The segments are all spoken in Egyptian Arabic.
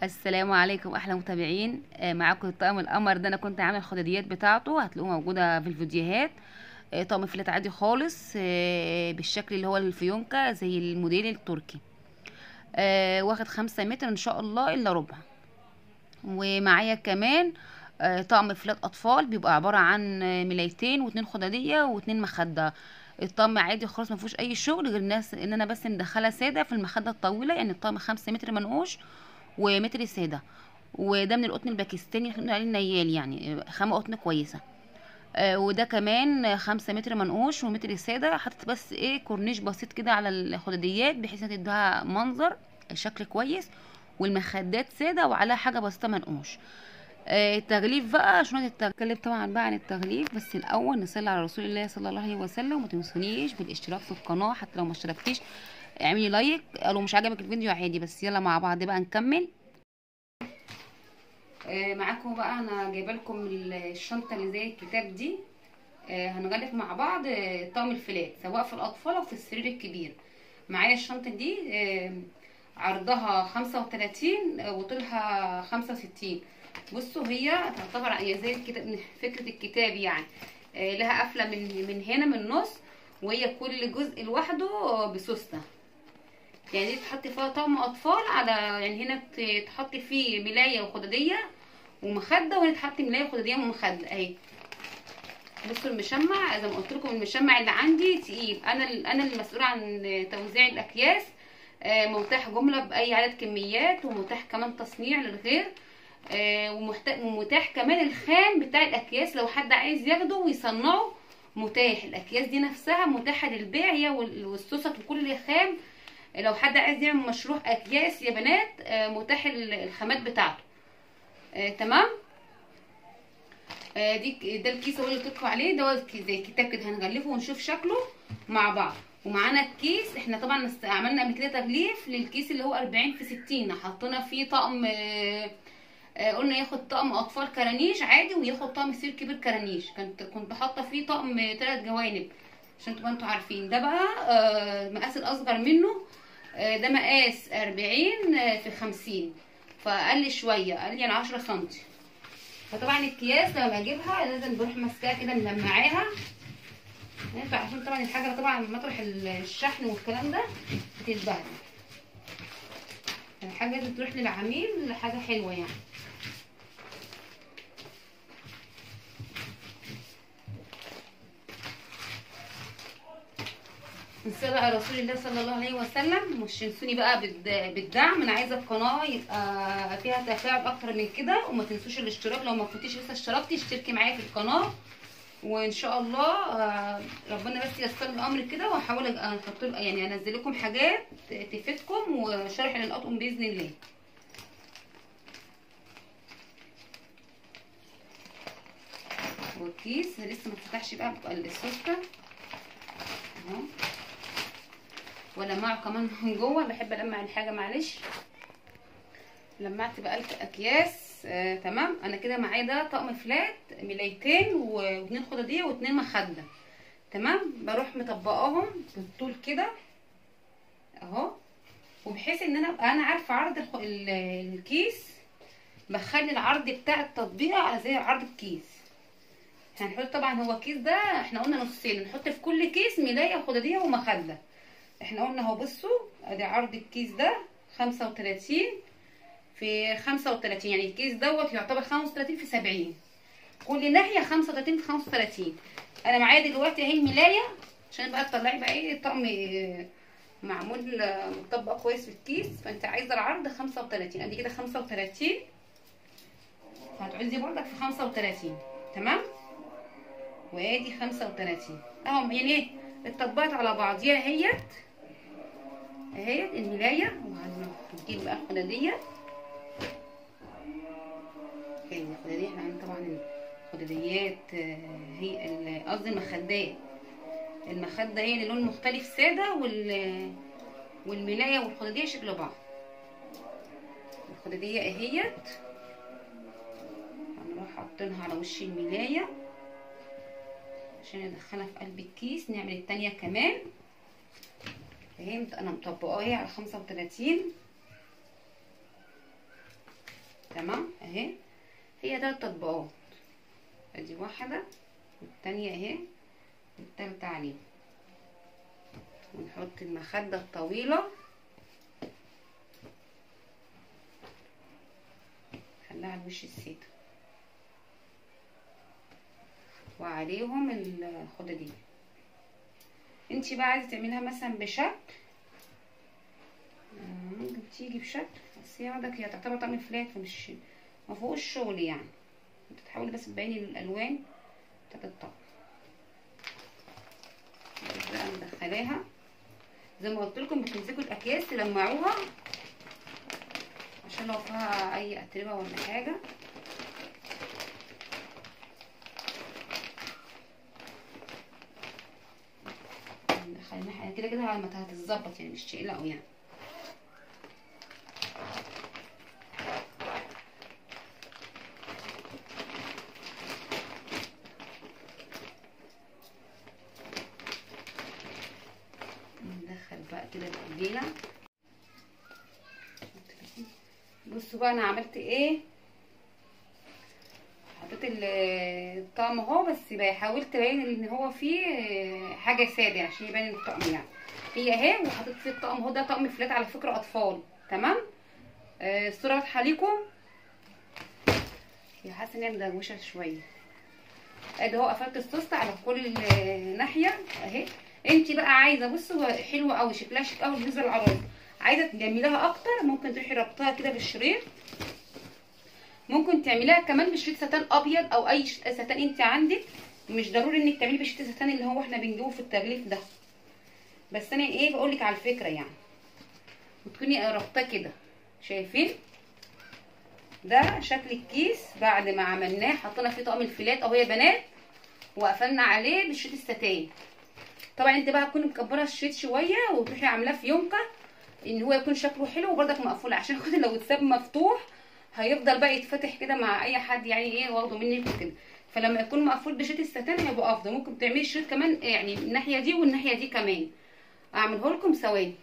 السلام عليكم احلى متابعين آه، معاكم الطقم القمر ده انا كنت عامله الخداديات بتاعته هتلاقوه موجوده في الفيديوهات آه، طقم فلات عادي خالص آه، بالشكل اللي هو الفيونكة زي الموديل التركي آه، واخد خمسة متر ان شاء الله الا ربع ومعايا كمان آه، طقم فلات اطفال بيبقى عباره عن آه، ملايتين واتنين خداديه واتنين مخده الطقم عادي خالص ما فيهوش اي شغل غير الناس ان انا بس مدخله ساده في المخده الطويله يعني الطقم خمسة متر منقوش ومتر ساده وده من القطن الباكستاني اللي بنقول عليه النيال يعني آه، خامه قطن كويسه آه، وده كمان آه، خمسة متر منقوش ومتر سادة حطيت بس ايه كورنيش بسيط كده على الخداديات بحيث انها تديها منظر شكل كويس والمخدات سادة وعليها حاجة بسيطة منقوش آه، التغليف بقى شنو التغليف طبعا بقى عن التغليف بس الاول نصلي على رسول الله صلى الله عليه وسلم وما تنسونيش بالاشتراك في القناه حتى لو ما اشتركتيش اعملي لايك لو مش عجبك الفيديو عادي بس يلا مع بعض بقى نكمل آه، معاكم بقى انا جايبه لكم الشنطه اللي زي الكتاب دي آه، هنغلف مع بعض آه، طقم الفلات سواء في الاطفال او في السرير الكبير معايا الشنطه دي آه، عرضها خمسة وتلاتين وطولها خمسة وستين بصوا هي تعتبر هي زي الكتاب فكرة الكتاب يعني آه، لها قفلة من من هنا من النص وهي كل جزء لوحده بسوستة يعني دي تحطي فيها طقم اطفال على يعني هنا ت- تحطي فيه ملايه وخداديه ومخده وهنا تحطي ملايه وخداديه ومخده اهي بصوا المشمع زي ما قلت لكم المشمع اللي عندي تقيل انا ال- انا المسؤوله عن توزيع الاكياس آه، متاح جمله باي عدد كميات ومتاح كمان تصنيع للغير آه، ومحت- ومتاح كمان الخام بتاع الاكياس لو حد عايز ياخده ويصنعه متاح الاكياس دي نفسها متاحه للبيع هي وال- والسوست وكل خام لو حد عايز يعمل مشروع اكياس يا بنات آه، متاح ال- الخامات بتاعته آه، تمام آه، دي ده الكيس هو اللي قلت لكم عليه ده هو زي كتاب كده هنغلفه ونشوف شكله مع بعض ومعانا الكيس احنا طبعا است- عملنا قبل كده تغليف للكيس اللي هو 40 في 60 حطينا فيه طقم آه، آه، قلنا ياخد طقم اطفال كرانيش عادي وياخد طقم سير كبير كرانيش كنت كنت حاطه فيه طقم ثلاث جوانب عشان تبقوا انتوا عارفين ده بقى آه، مقاس الاصغر منه آه، ده مقاس 40 آه، في 50 فقل شويه قال لي يعني 10 سنتي فطبعا الكياس لما اجيبها لازم بروح ماسكاها كده ملمعاها انتوا عارفين طبعا الحاجه طبعا مطرح الشحن والكلام ده بتتبهدل الحاجه لازم تروح للعميل حاجه حلوه يعني نصلي على رسول الله صلى الله عليه وسلم مش تنسوني بقى بالد- بالدعم انا عايزه القناه يبقى فيها تفاعل اكتر من كده وما تنسوش الاشتراك لو ما كنتيش لسه اشتركتي اشتركي معايا في القناه وان شاء الله آه، ربنا بس ييسر لي الامر كده واحاول أج- احط يعني انزل لكم حاجات تفيدكم وشرح للاطقم باذن الله والكيس لسه ما اتفتحش بقى بقى السوسته اهو ولمعه كمان من جوه بحب المع الحاجه معلش لمعت بقى الاكياس آه تمام انا كده معايا ده طقم فلات ملايتين و- واتنين خداديه واتنين مخده تمام بروح مطبقاهم بالطول كده اهو وبحيث ان انا ابقى انا عارفه عرض الخ- ال- الكيس بخلي العرض بتاع التطبيقه على زي عرض الكيس هنحط طبعا هو الكيس ده احنا قلنا نصين نحط في كل كيس ملايه وخداديه ومخده احنا قلنا اهو بصوا ادي عرض الكيس ده خمسة وتلاتين في خمسة وتلاتين يعني الكيس دوت يعتبر خمسة وتلاتين في سبعين كل ناحية خمسة وتلاتين في خمسة وتلاتين انا معايا دلوقتي اهي الملاية عشان بقى تطلعي بقى ايه الطقم اه، معمول اه، مطبق كويس في الكيس فانت عايزة العرض خمسة وتلاتين ادي كده خمسة وتلاتين هتعوزي برضك في خمسة وتلاتين تمام وادي خمسة وتلاتين اهو يعني ايه اتطبقت على بعضيها اهيت اهيت الملاية وهنجيب بقى الخدادية هي الخدادية احنا عندنا طبعا الخداديات آه، هي ال- قصدي المخدات المخدة هي اللي لون مختلف سادة وال والملاية والخدادية شكل بعض الخدادية اهيت هنروح حاطينها على وش الملاية عشان ندخلها في قلب الكيس نعمل التانية كمان فهمت انا مطبقاه اهي على خمسة وتلاتين تمام اهي هي تلات تطبيقات ادي واحده والتانية اهي والتالتة عليهم ونحط المخدة الطويلة خليها على وش السيدة وعليهم الخدة دي انتي بقى عايزة تعمليها مثلا بشكل ممكن تيجي بشكل بس هي عندك هي تعتبر طعم فلات فمش مفيهوش شغل يعني انت تحاولي بس تبيني الالوان بتاعت الطقم بقى مدخلاها زي ما قلت لكم بتمسكوا الاكياس تلمعوها عشان لو فيها اي اتربه ولا حاجه ندخلها كده كده هتتظبط يعني مش تقلقوا يعني ندخل بقى كده بايدينا بصوا بقى انا عملت ايه حطيت الطقم اهو بس بقى حاولت ابين ان هو فيه حاجه ساده عشان يبان الطقم يعني هي اهي وحطيت فيه الطقم اهو ده طقم فلات على فكره اطفال تمام آه الصوره واضحه ليكم هي حاسه ان هي مدروشه شويه ادي اهو قفلت السوسته على كل ناحيه اهي انت بقى عايزه بصوا حلوه قوي شكلها شيك قوي بالنسبه للعرايس عايزه تجمليها اكتر ممكن تروحي ربطها كده بالشريط ممكن تعمليها كمان بشريط ستان ابيض او اي ستان انت عندك مش ضروري انك تعملي بشريط ستان اللي هو احنا بنجيبه في التغليف ده بس انا ايه بقول لك على الفكره يعني وتكوني ربطاه كده شايفين ده شكل الكيس بعد ما عملناه حطينا فيه طقم الفيلات اهو يا بنات وقفلنا عليه بشريط الستان طبعا انت بقى تكوني مكبره الشريط شويه وتروحي عاملاه في يونكه ان هو يكون شكله حلو وبرضك مقفول عشان خاطر لو اتساب مفتوح هيفضل بقى يتفتح كده مع اي حد يعني ايه واخده منك وكده فلما يكون مقفول بشريط الستان هيبقى افضل ممكن تعملي شريط كمان يعني الناحيه دي والناحيه دي كمان اعمله لكم ثواني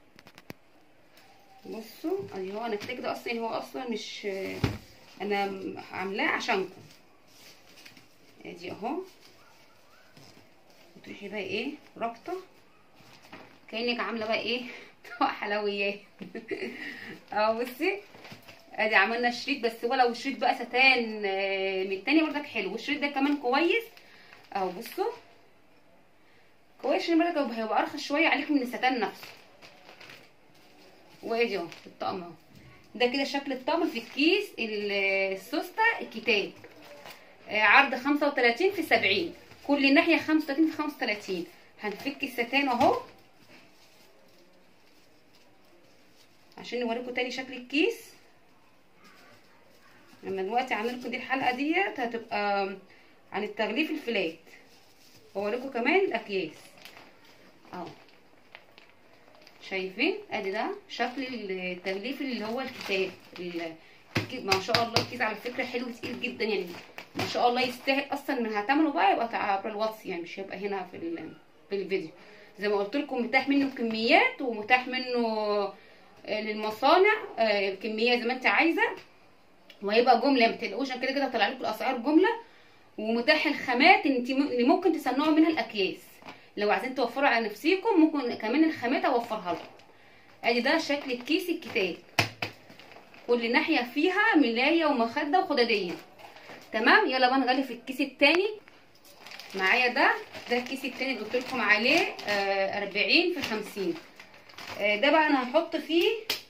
بصوا ادي هو انا كده كده اصلا هو اصلا مش انا عاملاه عشانكم ادي اهو وتروحي بقى ايه رابطه كانك عامله بقى ايه طبق حلويات اهو بصي ادي عملنا شريط بس هو لو شريط بقى ستان من التاني برضك حلو والشريط ده كمان كويس اهو بصوا كويس عشان برضك هيبقى ارخص شويه عليكم من الستان نفسه وادي اهو الطقم اهو ده كده شكل الطقم في الكيس السوسته الكتاب عرض 35 في 70 كل ناحيه 35 في 35 هنفك الستان اهو عشان نوريكم تاني شكل الكيس لما دلوقتي عامله لكم دي الحلقه ديت هتبقى عن التغليف الفلات واوريكم كمان الاكياس اهو شايفين ادي ده شكل التغليف اللي هو الكتاب ما شاء الله الكيس على فكره حلو تقيل جدا يعني ما شاء الله يستاهل اصلا من هتعمله بقى يبقى عبر الواتس يعني مش هيبقى هنا في في الفيديو زي ما قلت لكم متاح منه كميات ومتاح منه للمصانع كميه زي ما انت عايزه وهيبقى جمله ما تقلقوش انا كده كده هطلع لكم الاسعار جمله ومتاح الخامات ان انت اللي ممكن تصنعوا منها الاكياس لو عايزين توفروا على نفسيكم ممكن كمان الخامات اوفرها لكم ادي ده شكل الكيس الكتاب كل ناحيه فيها ملايه ومخده وخداديه تمام يلا بقى نغلف الكيس التاني معايا ده ده الكيس التاني اللي قلت لكم عليه آه 40 في 50 آه ده بقى انا هحط فيه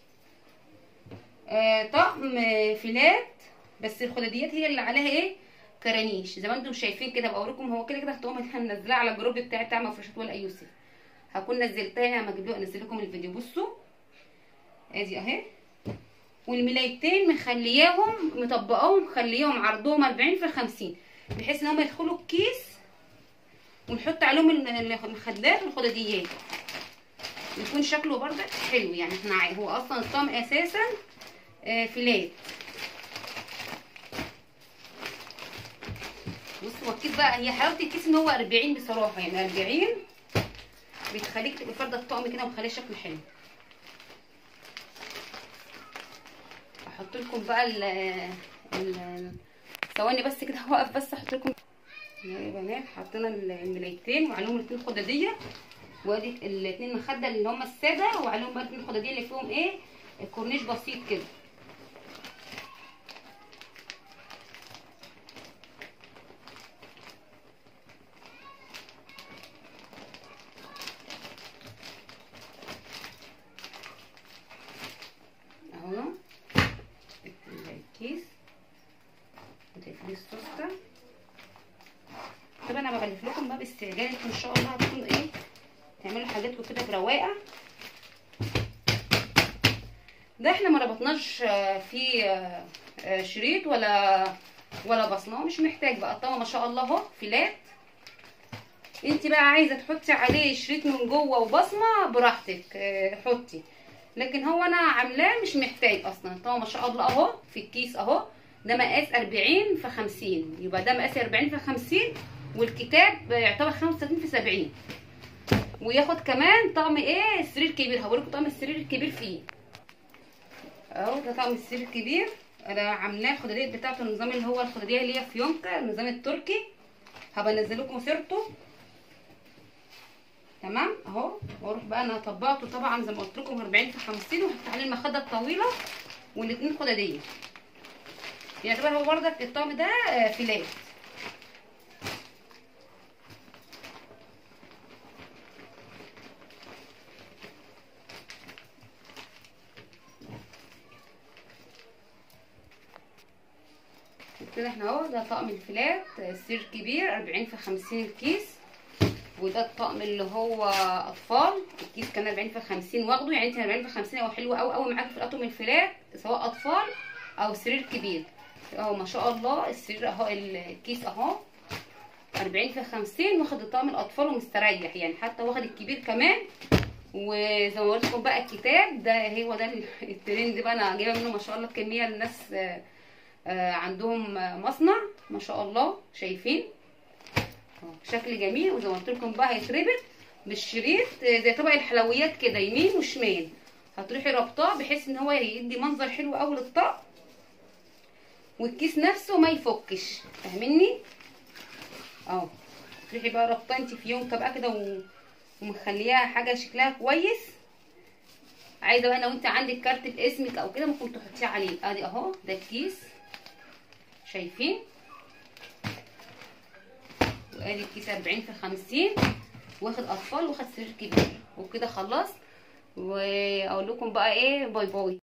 آه طقم فيلات بس الخداديات هي اللي عليها ايه كرانيش زي ما انتم شايفين كده بوريكم هو كده كده هتقوم منزلاه على الجروب بتاعي بتاع مفرشات ولا يوسف هكون نزلتها يعني لما اجيب انزل لكم الفيديو بصوا ادي اهي والملايتين مخلياهم مطبقاهم مخلياهم عرضهم 40 في 50 بحيث ان هم يدخلوا الكيس ونحط عليهم المخدات والخداديات يكون شكله برضه حلو يعني احنا هو اصلا الطعم اساسا فيلات بصوا هو الكيس بقى هي حلاوه الكيس ان هو 40 بصراحه يعني 40 بتخليك تبقي فارده الطقم كده ومخليه شكله حلو احط لكم بقى ال ال ثواني بس كده هوقف بس احط لكم يا بنات حطينا الملايتين وعليهم الاثنين خداديه وادي الاثنين مخده اللي هم الساده وعليهم بقى الاثنين خداديه اللي فيهم ايه كورنيش بسيط كده اهو الكيس وتقفلي السوسته طبعا انا بغلف لكم بقى باستعجال ان شاء الله هتكون ايه تعملوا حاجاتكم كده برواقه ده احنا ما ربطناش فيه شريط ولا ولا بصمه هو مش محتاج بقى الطاوه ما شاء الله اهو فيلات انت بقى عايزه تحطي عليه شريط من جوه وبصمه براحتك حطي لكن هو انا عاملاه مش محتاج اصلا الطاوه ما شاء الله اهو في الكيس اهو ده مقاس 40 في 50 يبقى ده مقاس 40 في 50 والكتاب يعتبر 35 في 70 وياخد كمان طقم ايه السرير الكبير هوريكم طقم السرير الكبير فيه اهو ده طقم السرير الكبير انا عاملاه الخداديه بتاعته النظام اللي هو الخداديه اللي هي فيونكه النظام التركي هبقى انزل لكم صورته تمام اهو واروح بقى انا طبقته طبعا زي ما قلت لكم 40 في 50 وحط عليه المخده الطويله والاثنين خداديه يعتبر هو بردك الطقم ده فيلات كده احنا اهو ده طقم الفلات سرير كبير 40 في 50 الكيس وده الطقم اللي هو اطفال الكيس كان 40 في 50 واخده يعني انت 40 في 50 هو حلو قوي قوي معاك في الاطقم الفلات سواء اطفال او سرير كبير اهو ما شاء الله السرير اهو الكيس اهو 40 في 50 واخد الطقم الاطفال ومستريح يعني حتى واخد الكبير كمان وزي ما قلت لكم بقى الكتاب ده هو ده الترند بقى انا جايبه منه ما شاء الله كميه الناس عندهم مصنع ما شاء الله شايفين شكل جميل وزي ما قلت لكم بقى هيتربط بالشريط زي طبق الحلويات كده يمين وشمال هتروحي رابطاه بحيث ان هو يدي منظر حلو قوي للطقم والكيس نفسه ما يفكش فاهميني اهو تروحي بقى رابطاه انت في يوم بقى كده ومخليها حاجه شكلها كويس عايزه بقى لو انت عندك كارت باسمك او كده ممكن تحطيه عليه ادي اهو ده الكيس شايفين وادي الكيس 40 في 50 واخد اطفال واخد سرير كبير وكده خلصت واقول لكم بقى ايه باي باي